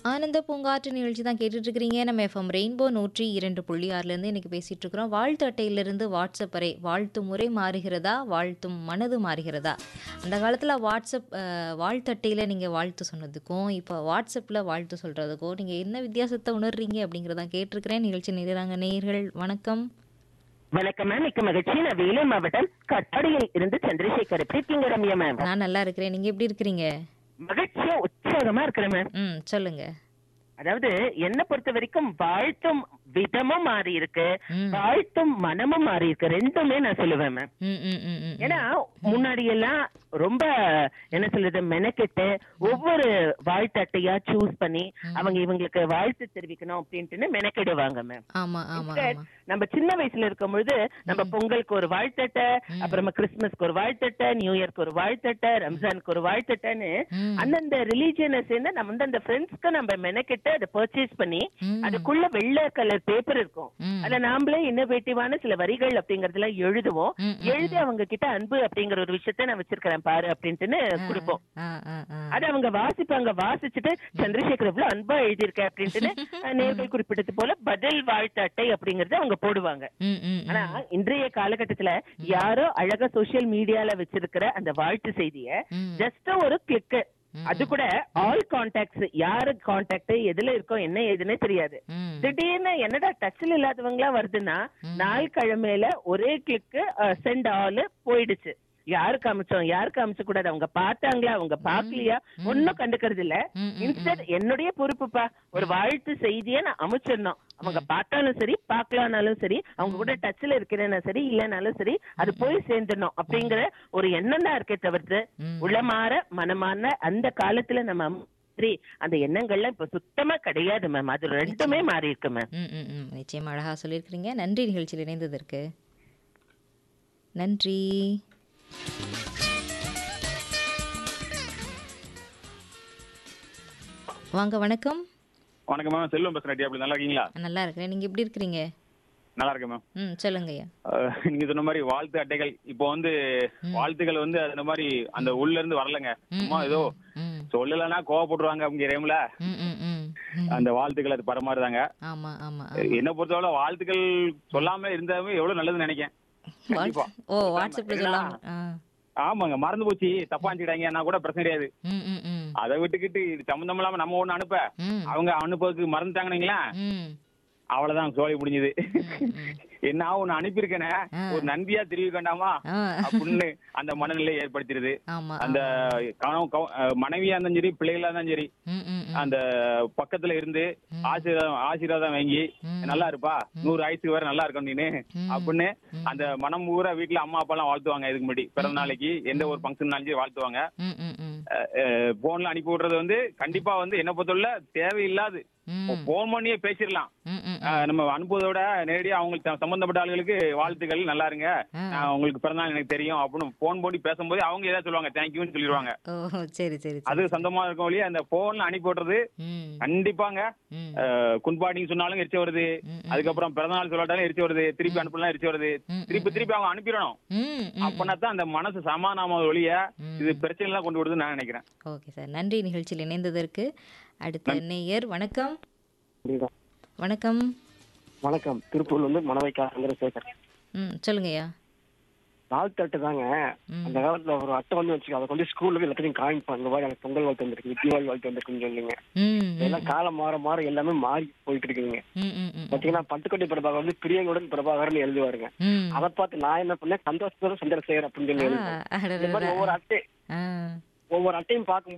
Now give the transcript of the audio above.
ஆனந்த பூங்காற்று நிகழ்ச்சி தான் கேட்டுட்டு இருக்கிறீங்க நம்ம எஃப்எம் ரெயின்போ நூற்றி இரண்டு புள்ளி ஆறுலேருந்து இன்னைக்கு பேசிட்டு இருக்கிறோம் வாழ்த்து அட்டையிலிருந்து வாட்ஸ்அப் வரை வாழ்த்தும் முறை மாறுகிறதா வாழ்த்தும் மனது மாறுகிறதா அந்த காலத்தில் வாட்ஸ்அப் அஹ், வாழ்த்து அட்டையில் நீங்கள் வாழ்த்து சொன்னதுக்கும் இப்போ வாட்ஸ்அப்பில் வாழ்த்து சொல்கிறதுக்கும் நீங்கள் என்ன வித்தியாசத்தை உணர்றீங்க அப்படிங்கிறதான் கேட்டிருக்கிறேன் நிகழ்ச்சி நிறாங்க நேயர்கள் வணக்கம் வணக்கம் மேம் மிக்க மகிழ்ச்சி நான் வேலூர் மாவட்டம் கட்டாடியில் இருந்து சந்திரசேகர் எப்படி இருக்கீங்க ரம்யா மேம் நான் நல்லா இருக்கிறேன் நீங்கள் எப்படி இருக்கிறீங்க மகிழ்ச்சியா உற்சாகமா இருக்கிறேன் மேம் ம் சொல்லுங்கள் அதாவது என்ன பொறுத்த வரைக்கும் வாழ்த்தும் விதமும் மாறி இருக்கு ம் வாழ்த்தும் மனமும் மாறி இருக்கு ரெண்டுமே நான் சொல்லுவேன் மேம் ம் ம் ம் ம் ஏன்னா முன்னாடி எல்லாம் ரொம்ப என்ன சொல்றது மெனக்கெட்டு ஒவ்வொரு வாழ்த்தட்டையா சூஸ் பண்ணி அவங்க இவங்களுக்கு வாழ்த்து தெரிவிக்கணும் அப்படின்ட்டு மெனக்கெடுவாங்க மேம் ஆமாம் ஆமாம் Instead, ஆமாம் நம்ம சின்ன வயசுல இருக்கும் பொழுது நம்ம பொங்கலுக்கு ஒரு வாழ்த்தட்டை அப்புறமா கிறிஸ்துமஸ்க்கு ஒரு வாழ்த்தட்டை நியூ இயர்க்கு ஒரு வாழ்த்தட்டை ரம்ஜானுக்கு ஒரு வாழ்த்தட்டைன்னு ம் அந்தந்த ரிலீஜியனை சேர்ந்து நம்ம வந்து அந்த ஃப்ரெண்ட்ஸ்க்கு நம்ம மெனக்கிட்டு அதை பர்ச்சேஸ் பண்ணி ம். அதுக்குள்ள வெள்ளை கலர் பேப்பர் இருக்கும் ம். அதுல நாமளே இன்னோவேட்டிவான சில வரிகள் அப்படிங்கறதெல்லாம் எழுதுவோம் ம், ம், எழுதி அவங்க கிட்ட அன்பு அப்படிங்கிற ஒரு விஷயத்த நான் வச்சிருக்கிறேன் பாரு அப்படின்ட்டுன்னு கொடுப்போம் ஆ ஆ ஆ அது அவங்க வாசிப்பாங்க வாசிச்சுட்டு சந்திரசேகர் இவ்வளவு அன்பா எழுதியிருக்க அப்படின்ட்டு நேர்கள் குறிப்பிட்டது போல பதில் வாழ்த்து அட்டை அப்படிங்கறத அவங்க போடுவாங்க ம் ம் ஆனா இன்றைய காலகட்டத்துல யாரோ அழகா சோசியல் மீடியால வச்சிருக்கிற அந்த வாழ்த்து செய்திய ம். ஜஸ்ட் ஒரு கிளிக் அது கூட ஆல் கான்டாக்ட்ஸ் யாரு கான்டாக்ட் எதுல இருக்கோ என்ன ஏதுன்னே தெரியாது ம் திடீர்னு என்னடா டச்ல இல்லாதவங்களா வருதுன்னா நாள் கிழமையில ஒரே கிளிக் சென்ட் ஆல் போயிடுச்சு யாருக்கு அமைச்சோம் யாருக்கு அமைச்ச கூடாது அவங்க பார்த்தாங்களா அவங்க பார்க்கலையா ஒன்னும் கண்டுக்கிறது இல்ல ம், ம், இன்ஸ்டன்ட் என்னுடைய பொறுப்புப்பா ஒரு வாழ்த்து செய்தியை நான் அமைச்சிடணும் அவங்க பார்த்தாலும் சரி பார்க்கலானாலும் சரி அவங்க கூட டச்ல இருக்கிறேன்னா சரி இல்லைனாலும் சரி அது போய் சேர்ந்துடணும் அப்படிங்கிற ஒரு எண்ணம் தான் இருக்கே தவிர்த்து ம். உளமாற மனமான அந்த காலத்துல நம்ம மாதிரி அந்த எண்ணங்கள்லாம் இப்ப சுத்தமா கிடையாது மேம் அது ரெண்டுமே மாறி இருக்கு மேம் ம் ம் ம் நிச்சயமா அழகா சொல்லியிருக்கிறீங்க நன்றி நிகழ்ச்சியில் இணைந்ததற்கு நன்றி வாங்க வணக்கம் வணக்கம் மேம் செல்வம் பேசுறேன் டி அப்படி நல்லா இருக்கீங்களா நல்லா இருக்கிறேன் நீங்க எப்படி இருக்கிறீங்க நல்லா இருக்கேன் மேம் ம் சொல்லுங்க ஐயா அஹ், நீங்க சொன்ன மாதிரி வாழ்த்து அட்டைகள் இப்போ வந்து வாழ்த்துக்கள் வந்து அந்த மாதிரி அந்த உள்ள இருந்து வரலங்க சும்மா ஏதோ ம் சொல்லலைன்னா கோவப்படுவாங்க அப்படிங்கிற டைம்ல ம் ம் ம் ம். அந்த வாழ்த்துக்கள் அது பரமாறுதாங்க ஆமா ஆமா என்ன பொறுத்தவரை வாழ்த்துக்கள் சொல்லாம இருந்தாவே எவ்வளவு நல்லதுன்னு நினைக்கிறேன் கண்டிப்பா. வாட்ஸ்- ஓ வாட்ஸ்அப்ல சொல்லாம ஆ ஆமாங்க மறந்து போச்சு தப்பா அனுப்பிச்சிட்டாங்கன்னா கூட பிரச்சனை கிடையாது ம் ம் ம் அதை விட்டுக்கிட்டு இது சம்மந்தம் இல்லாம நம்ம ஒண்ணு அனுப்ப ம் அவங்க அனுப்புறதுக்கு மறந்துட்டாங்கன்னீங்களா ம் அவ்வளவுதான் சோழி முடிஞ்சது ம். என்ன ஒண்ணு அனுப்பியிருக்கேனே ஒரு நன்றியா தெரிவிக்க வேண்டாமா ஆ அப்படின்னு அந்த மனநிலை ஏற்படுத்திடுது ஆமா அந்த கணவன் கவ- அஹ் மனைவியா இருந்தாலும் சரி பிள்ளைகளா இருந்தாலும் சரி ம் ம் ம். அந்த பக்கத்துல இருந்து ஆசீர்வாதம் ஆசீர்வாதம் வாங்கி நல்லா இருப்பா நூறு ஆயுசுக்கு வேற நல்லா இருக்கும் நீனு அப்படின்னு அந்த மனம் ஊரா வீட்டுல அம்மா அப்பா எல்லாம் வாழ்த்துவாங்க இதுக்கு முன்னாடி பிறந்த நாளைக்கு எந்த ஒரு ஃபங்க்ஷன்னாலும் சரி வாழ்த்துவாங்க ம் ம் ம் போன்ல அனுப்பி விடுறது வந்து கண்டிப்பா வந்து என்ன பொறுத்தவரை தேவையில்லாது ம் போன் பண்ணியே பேசிடலாம் ம் ம் அஹ் நம்ம அனுப்புவதோட நேரடியா அவங்களுக்கு ச- சம்பந்தப்பட்ட ஆளுகளுக்கு வாழ்த்துக்கள் நல்லா இருங்க நான் உங்களுக்கு பிறந்தநாள் எனக்கு தெரியும் அப்படின்னு போன் பண்ணி பேசும்போது அவங்க ஏதாவது சொல்லுவாங்க தேங்க்யூன்னு சொல்லிடுவாங்க ஓ சரி சரி சரி அது சொந்தமா இருக்கும் வழியா அந்த போன்ல அனுப்பி விடுறது ம் கண்டிப்பாங்க ம் அஹ், குன்பாட்டிங் சொன்னாலும் எரிச்சு வருது அதுக்கப்புறம் பிறந்தநாள் சொல்லாட்டாலும் எரிச்சு வருது திருப்பி அனுப்பலாம் எரிச்சு வருது திருப்பி திருப்பி அவங்க அனுப்பிடணும் ம் ம் அப்பனா தான் அந்த மனசு சமாதானமா ஒழிய இது பிரச்சனை எல்லாம் கொண்டு விடுதுன்னு நான் நினைக்கிறேன் ஓகே சார் நன்றி நிகழ்ச்சியில் இணைந்ததற்கு அடுத்த நேயர் வணக்கம் வணக்கம் வணக்கம் திருப்பூர்ல இருந்து மணவைக்கா சந்திரசேகர் ம் சொல்லுங்கய்யா வாழ்த்து அட்டை தாங்க அந்த காலத்துல ஒரு அட்டை வந்து வச்சுக்க அதை கொண்டு ஸ்கூல்ல போய் எல்லாத்தையும் காமிப்பாங்க இந்த மாதிரி எனக்கு பொங்கல் வாழ்த்து வந்திருக்கு தீபாவளி வாழ்த்து வந்திருக்குன்னு சொல்லுங்க ம் எல்லாம் காலம் மாற மாற எல்லாமே மாறி போயிட்டு இருக்குதுங்க ம் ம் ம் பாத்தீங்கன்னா பட்டுக்கோட்டை பிரபாகர் வந்து பிரியங்குடன் பிரபாகர்னு எழுதுவாருங்க ம் அதை பார்த்து நான் என்ன பண்ணேன் சந்தோஷத்தோட சந்திரசேகர் அப்படின்னு சொல்லி எழுதுவேன் ஆ, இந்த மாதிரி அடடடடா. ஒவ்வொரு அட்டை ஆ ஒவ்வொரு அட்டையும் பார்க்கும்